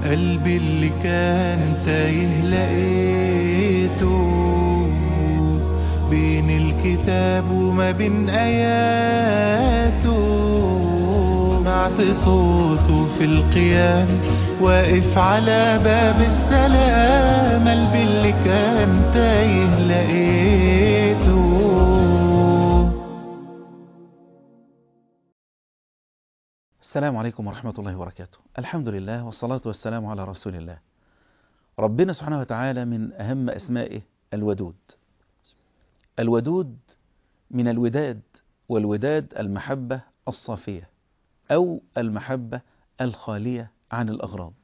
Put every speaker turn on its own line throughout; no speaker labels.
قلبي اللي كان تايه لقيته بين الكتاب وما بين آياته سمعت صوته في القيام واقف على باب السلام قلبي اللي كان تايه لقيته
السلام عليكم ورحمة الله وبركاته الحمد لله والصلاة والسلام على رسول الله ربنا سبحانه وتعالى من أهم أسمائه الودود الودود من الوداد والوداد المحبة الصافية أو المحبة الخالية عن الأغراض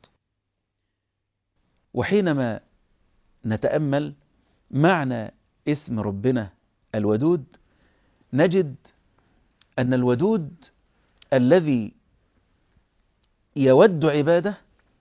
وحينما نتأمل معنى اسم ربنا الودود نجد أن الودود الذي يود عباده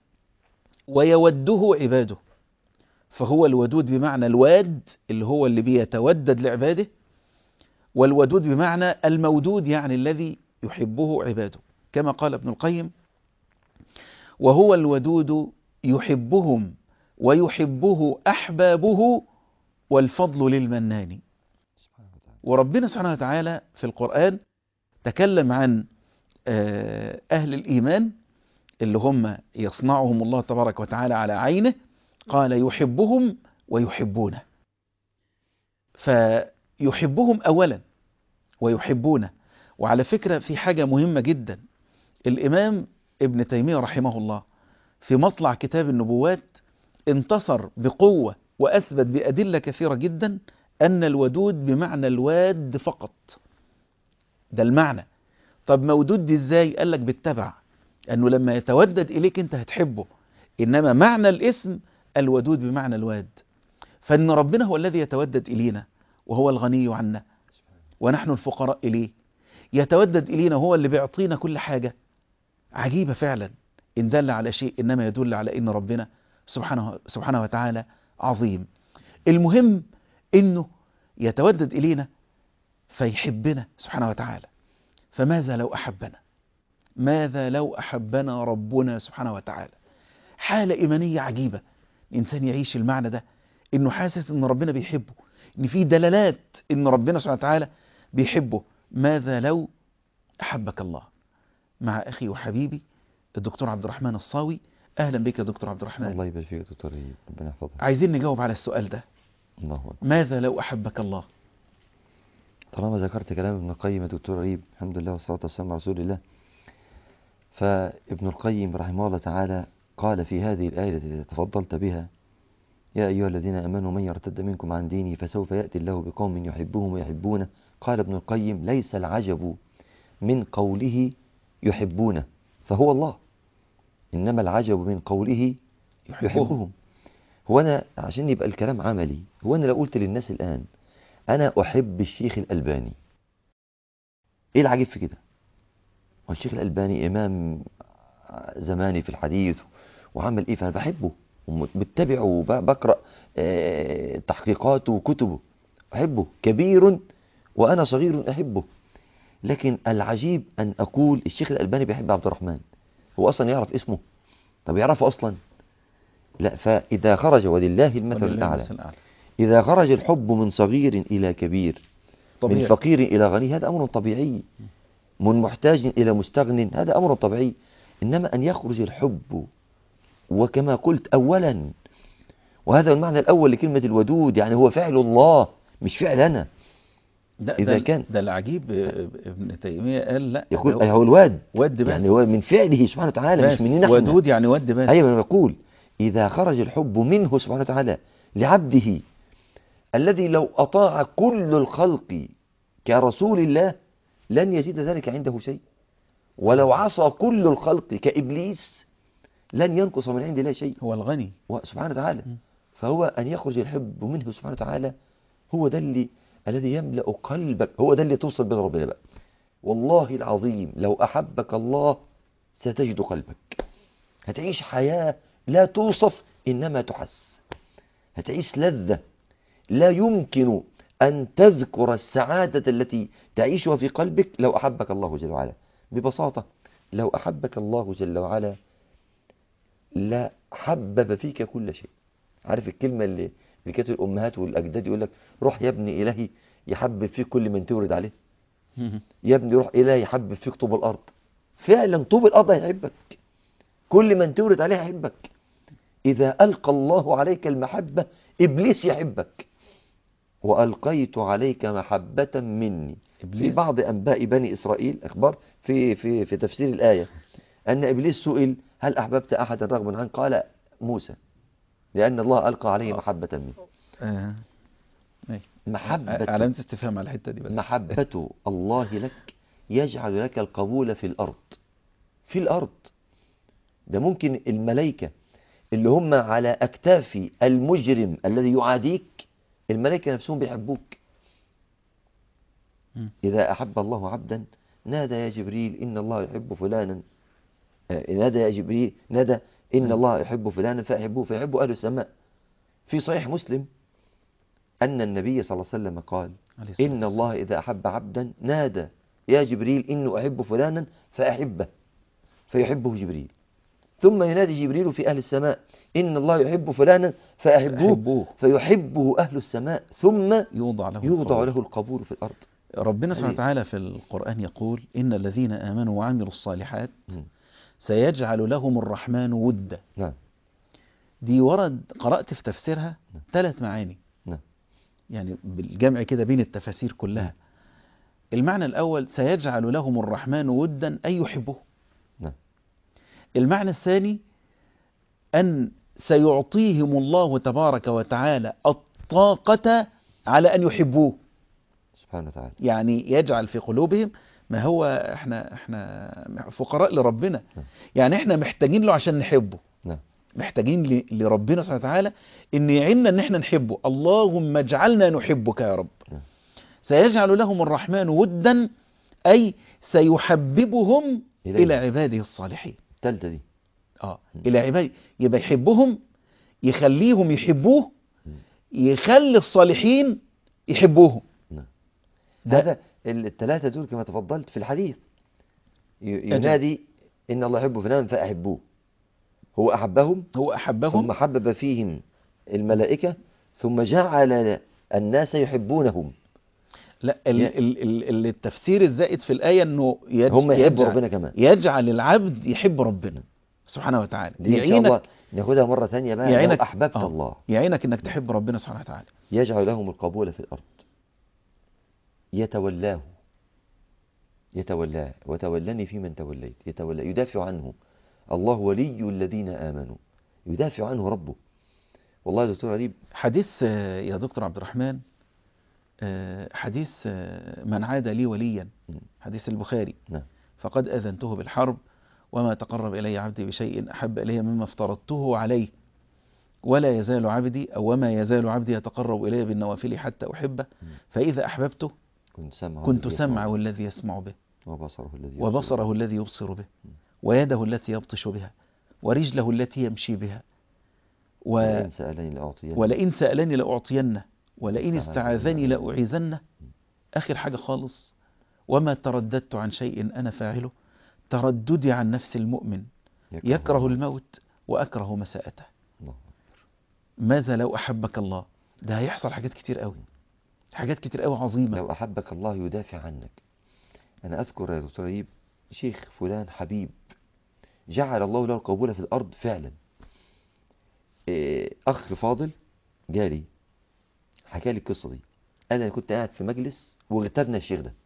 ويوده عباده فهو الودود بمعنى الواد اللي هو اللي بيتودد لعباده والودود بمعنى المودود يعني الذي يحبه عباده كما قال ابن القيم وهو الودود يحبهم ويحبه أحبابه والفضل للمنان وربنا سبحانه وتعالى في القرآن تكلم عن أهل الإيمان اللي هم يصنعهم الله تبارك وتعالى على عينه قال يحبهم ويحبونه فيحبهم أولا ويحبونه وعلى فكرة في حاجة مهمة جدا الإمام ابن تيمية رحمه الله في مطلع كتاب النبوات انتصر بقوة وأثبت بأدلة كثيرة جدا أن الودود بمعنى الواد فقط ده المعنى طب مودود دي ازاي قال لك بالتبع أنه لما يتودد إليك أنت هتحبه إنما معنى الاسم الودود بمعنى الواد فإن ربنا هو الذي يتودد إلينا وهو الغني عنا ونحن الفقراء إليه يتودد إلينا هو اللي بيعطينا كل حاجة عجيبة فعلا إن دل على شيء إنما يدل على إن ربنا سبحانه, سبحانه وتعالى عظيم المهم إنه يتودد إلينا فيحبنا سبحانه وتعالى فماذا لو أحبنا ماذا لو أحبنا ربنا سبحانه وتعالى حالة إيمانية عجيبة الإنسان يعيش المعنى ده إنه حاسس إن ربنا بيحبه إن في دلالات إن ربنا سبحانه وتعالى بيحبه ماذا لو أحبك الله مع أخي وحبيبي الدكتور عبد الرحمن الصاوي أهلا بك يا دكتور عبد الرحمن
الله يبارك فيك يا دكتور ريب ربنا يحفظك
عايزين نجاوب على السؤال ده
الله أكبر
ماذا لو أحبك الله
طالما ذكرت كلام ابن القيم يا دكتور ريب الحمد لله والصلاة والسلام على رسول الله فابن القيم رحمه الله تعالى قال في هذه الآية التي تفضلت بها يا أيها الذين أمنوا من يرتد منكم عن دينه فسوف يأتي الله بقوم يحبهم ويحبونه قال ابن القيم ليس العجب من قوله يحبونه فهو الله إنما العجب من قوله يحبهم هو أنا عشان يبقى الكلام عملي هو أنا لو قلت للناس الآن أنا أحب الشيخ الألباني إيه العجيب في كده والشيخ الألباني إمام زماني في الحديث وعمل إيه فأنا بحبه وبتبعه وبقرأ تحقيقاته وكتبه أحبه كبير وأنا صغير أحبه لكن العجيب أن أقول الشيخ الألباني بيحب عبد الرحمن هو أصلا يعرف اسمه طب يعرفه أصلا لا فإذا خرج ولله المثل الأعلى إذا خرج الحب من صغير إلى كبير طبيعي. من فقير إلى غني هذا أمر طبيعي من محتاج إلى مستغن هذا أمر طبيعي إنما أن يخرج الحب وكما قلت أولا وهذا المعنى الأول لكلمة الودود يعني هو فعل الله مش فعل أنا
ده
إذا
ده
كان
ده العجيب ابن تيمية قال لا
يقول
ده
هو الواد
ود بس
يعني هو من فعله سبحانه وتعالى مش
بس.
مننا احنا
ودود يعني ود بس
أيوة أنا بقول إذا خرج الحب منه سبحانه وتعالى لعبده الذي لو أطاع كل الخلق كرسول الله لن يزيد ذلك عنده شيء ولو عصى كل الخلق كإبليس لن ينقص من عند الله شيء
هو الغني
سبحانه وتعالى فهو أن يخرج الحب منه سبحانه وتعالى هو ده اللي الذي يملأ قلبك هو ده اللي توصل به ربنا بقى والله العظيم لو أحبك الله ستجد قلبك هتعيش حياة لا توصف إنما تحس هتعيش لذة لا يمكن أن تذكر السعادة التي تعيشها في قلبك لو أحبك الله جل وعلا ببساطة لو أحبك الله جل وعلا لا حبب فيك كل شيء عارف الكلمة اللي اللي كانت الأمهات والأجداد يقول لك روح يا ابني إلهي يحبب فيك كل من تورد عليه يا ابني روح إلهي يحبب فيك طوب الأرض فعلا طوب الأرض هيحبك كل من تورد عليه هيحبك إذا ألقى الله عليك المحبة إبليس يحبك وألقيت عليك محبة مني في
إبليس
بعض أنباء بني إسرائيل أخبار في في في تفسير الآية أن إبليس سئل هل أحببت أحدا رغم عنه قال موسى لأن الله ألقى عليه محبة منه
آه. أي.
محبة
علامة استفهام على الحتة دي بس
محبة الله لك يجعل لك القبول في الأرض في الأرض ده ممكن الملائكة اللي هم على أكتاف المجرم الذي يعاديك الملائكة نفسهم بيحبوك
مم.
إذا أحب الله عبدا نادى يا جبريل إن الله يحب فلانا آه، نادى يا جبريل نادى إن
مم.
الله يحب فلانا فأحبوه فيحبه أهل السماء في صحيح مسلم أن النبي صلى الله عليه وسلم قال
عليه الصلاة
إن
والسلام.
الله إذا أحب عبدا نادى يا جبريل إنه أحب فلانا فأحبه فيحبه جبريل ثم ينادي جبريل في أهل السماء إن الله يحب فلانا فأحبوه
أحبوه
فيحبه أهل السماء ثم
يوضع له
يوضع
القبول.
له القبول في الأرض
ربنا سبحانه
أي.
وتعالى في القرآن يقول إن الذين آمنوا وعملوا الصالحات
مم.
سيجعل لهم الرحمن ودا
نعم
دي ورد قرأت في تفسيرها
نعم.
ثلاث معاني
نعم.
يعني بالجمع كده بين التفاسير كلها المعنى الأول سيجعل لهم الرحمن ودا أي يحبه
نعم.
المعنى الثاني أن سيعطيهم الله تبارك وتعالى الطاقة على أن يحبوه
سبحانه وتعالى
يعني يجعل في قلوبهم ما هو احنا احنا فقراء لربنا
نعم.
يعني احنا محتاجين له عشان نحبه
نعم
محتاجين ل- لربنا سبحانه وتعالى ان يعيننا ان احنا نحبه اللهم اجعلنا نحبك يا رب
نعم.
سيجعل لهم الرحمن ودا اي سيحببهم
إليه.
الى عباده الصالحين
التالتة دي
اه الى عباده يبقى يحبهم يخليهم يحبوه يخلي الصالحين يحبوه
نعم.
ده-
هذا الثلاثة دول كما تفضلت في الحديث ي- ينادي إن الله يحب فلانا فأحبوه هو أحبهم
هو احبهم
ثم حبب فيهم الملائكة ثم جعل الناس يحبونهم
لا ال
ي-
ال ال ال- التفسير الزائد في الآية انه يج
هم يحبوا
يجعل,
ربنا كمان
يجعل العبد يحب ربنا سبحانه وتعالى
دي إن شاء الله ناخدها مرة ثانية بقى لو
يعينك
أحببت
آه.
الله
يعينك انك تحب ربنا سبحانه وتعالى
يجعل لهم القبول في الأرض يتولاه يتولاه وتولني في من توليت يتولى يدافع عنه الله ولي الذين آمنوا يدافع عنه ربه والله يا دكتور غريب
حديث آه، يا دكتور عبد الرحمن آه، حديث آه، من عاد لي وليا حديث البخاري
نعم
فقد أذنته بالحرب وما تقرب إلي عبدي بشيء أحب إلي مما افترضته عليه ولا يزال عبدي أو وما يزال عبدي يتقرب إلي بالنوافل حتى أحبه فإذا أحببته
كنت سمعه
كنت
الذي يسمع
سمعه
به،
الذي يسمع به
وبصره الذي يبصر
وبصره الذي يبصر به ويده التي يبطش بها ورجله التي يمشي بها و...
ولئن سألني لأعطينه
ولئن سألني لأعطينه ولئن
استعاذني
استعاذني لأعيذنه آخر حاجة خالص وما ترددت عن شيء أنا فاعله ترددي عن نفس المؤمن يكره الموت وأكره مساءته
الله.
ماذا لو أحبك الله ده هيحصل حاجات كتير قوي حاجات كتير قوي عظيمة
لو أحبك الله يدافع عنك أنا أذكر يا دكتور غريب شيخ فلان حبيب جعل الله له القبول في الأرض فعلا إيه، أخ فاضل جالي حكى لي القصة دي أنا اللي كنت قاعد في مجلس واغتبنا الشيخ ده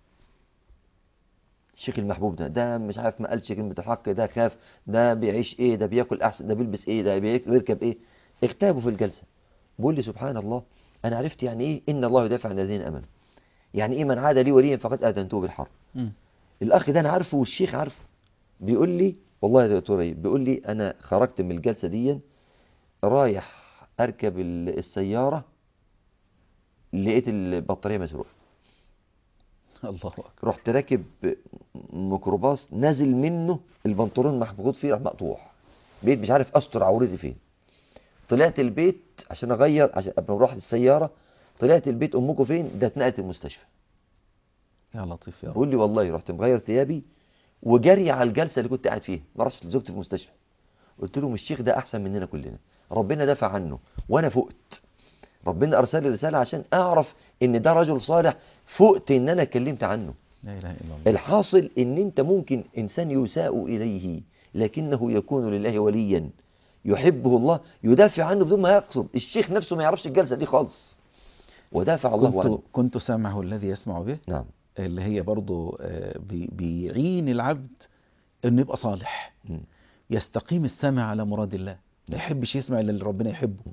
الشيخ المحبوب ده ده مش عارف ما قالش كلمة الحق ده خاف ده بيعيش ايه ده بياكل احسن ده بيلبس ايه ده بيك- بيركب ايه اغتابه في الجلسة بيقول لي سبحان الله انا عرفت يعني ايه ان الله يدافع عن الذين امنوا يعني ايه من عاد لي وليا فقد اذنته بالحرب
مم.
الاخ ده انا عارفه والشيخ عارفه بيقول لي والله يا دكتور ايه بيقول لي انا خرجت من الجلسة دي رايح اركب ال- السيارة لقيت البطارية مسروقة
الله أكبر
رحت راكب ميكروباص نازل منه البنطلون محبوط فيه راح مقطوع بقيت مش عارف استر عورتي فين طلعت البيت عشان اغير عشان قبل ما اروح للسياره طلعت البيت امكم فين ده اتنقلت المستشفى
يا لطيف يا رب
بيقول لي والله رحت مغير ثيابي وجري على الجلسه اللي كنت قاعد فيها ما رحتش لزوجتي في المستشفى قلت لهم الشيخ ده احسن مننا كلنا ربنا دافع عنه وانا فقت ربنا ارسل لي رساله عشان اعرف ان ده رجل صالح فقت ان انا اتكلمت عنه
لا اله الا الله
الحاصل ان انت ممكن انسان يساء اليه لكنه يكون لله وليا يحبه الله يدافع عنه بدون ما يقصد الشيخ نفسه ما يعرفش الجلسه دي خالص ودافع الله
كنت
عنه
كنت سامعه الذي يسمع به
نعم
اللي هي برضو آه، بي- بيعين العبد انه يبقى صالح
مم.
يستقيم السمع على مراد الله ما يحبش يسمع الا اللي ربنا يحبه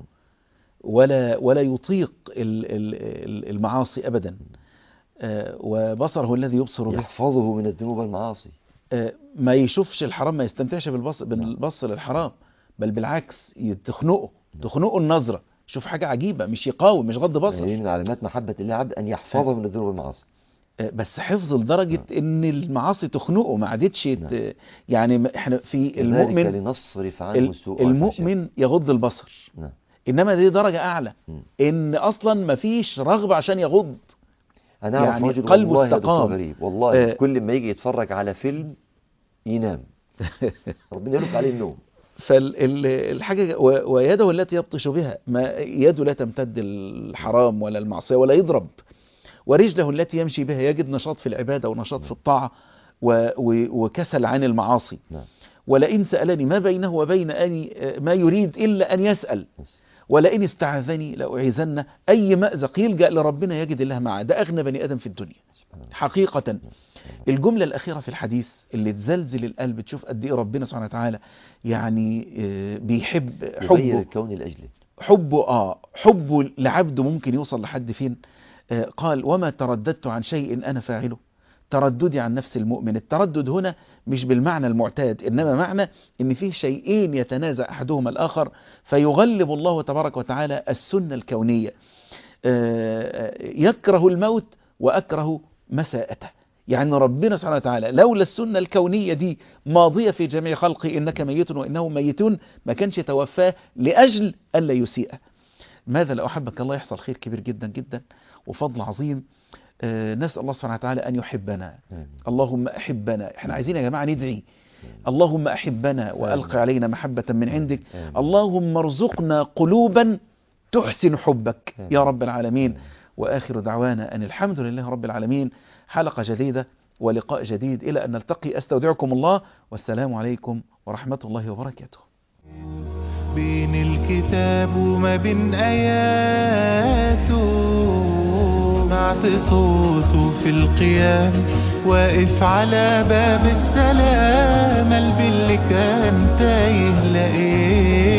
ولا ولا يطيق ال- ال- ال- المعاصي ابدا آه، وبصره الذي يبصر به
يحفظه من الذنوب والمعاصي
آه، ما يشوفش الحرام ما يستمتعش بالبص بالبص للحرام بل بالعكس ي- تخنقه تخنقه النظرة شوف حاجة عجيبة مش يقاوم مش غض
يعني
بصر
من علامات محبه الله عبد ان يحفظه من الذنوب والمعاصي
آه، بس حفظ لدرجة ان المعاصي تخنقه ما عادتش يت-
نعم.
يعني ما- احنا في
كذلك
المؤمن
لنصرف عنه
ال-
السوء والفحشاء.
المؤمن يغض البصر
نعم
انما دي درجة اعلى
مم.
ان اصلا ما فيش رغبة عشان يغض
انا اعرف
يعني
رجل
قلبه
والله يا دكتور
استقام.
غريب والله
آه.
كل ما يجي يتفرج على فيلم ينام ربنا يرد عليه النوم
فالحاجة ويده التي يبطش بها ما يده لا تمتد الحرام ولا المعصية ولا يضرب ورجله التي يمشي بها يجد نشاط في العبادة ونشاط في الطاعة و- و- وكسل عن المعاصي
نعم
ولئن سألني ما بينه وبين أني ما يريد إلا أن يسأل
بس.
ولئن استعاذني لأعيذن أي مأزق يلجأ لربنا يجد الله معه ده أغنى بني آدم في الدنيا
سبحان الله.
حقيقة الجملة الأخيرة في الحديث اللي تزلزل القلب تشوف قد إيه ربنا سبحانه وتعالى يعني آه، بيحب
يغير
حبه
الكون لاجله
حبه آه حبه لعبده ممكن يوصل لحد فين آه قال وما ترددت عن شيء أنا فاعله ترددي عن نفس المؤمن التردد هنا مش بالمعنى المعتاد إنما معنى إن فيه شيئين يتنازع أحدهما الآخر فيغلب الله تبارك وتعالى السنة الكونية آه، يكره الموت وأكره مساءته يعني ربنا سبحانه وتعالى لولا السنة الكونية دي ماضية في جميع خلقه إنك ميت وإنهم ميتون ما كانش توفاه لأجل ألا يسيء ماذا لو أحبك الله يحصل خير كبير جدا جدا وفضل عظيم آه، نسأل الله سبحانه وتعالى أن يحبنا
آمين.
اللهم أحبنا احنا عايزين يا جماعة ندعي اللهم أحبنا وألق علينا محبة من عندك
آمين.
اللهم ارزقنا قلوبا تحسن حبك
آمين.
يا رب العالمين وآخر دعوانا أن الحمد لله رب العالمين حلقة جديدة ولقاء جديد إلى أن نلتقي أستودعكم الله والسلام عليكم ورحمة الله وبركاته
بين الكتاب وما بين آياته سمعت صوته في القيام واقف على باب السلام قلبي اللي كان تايه لقيته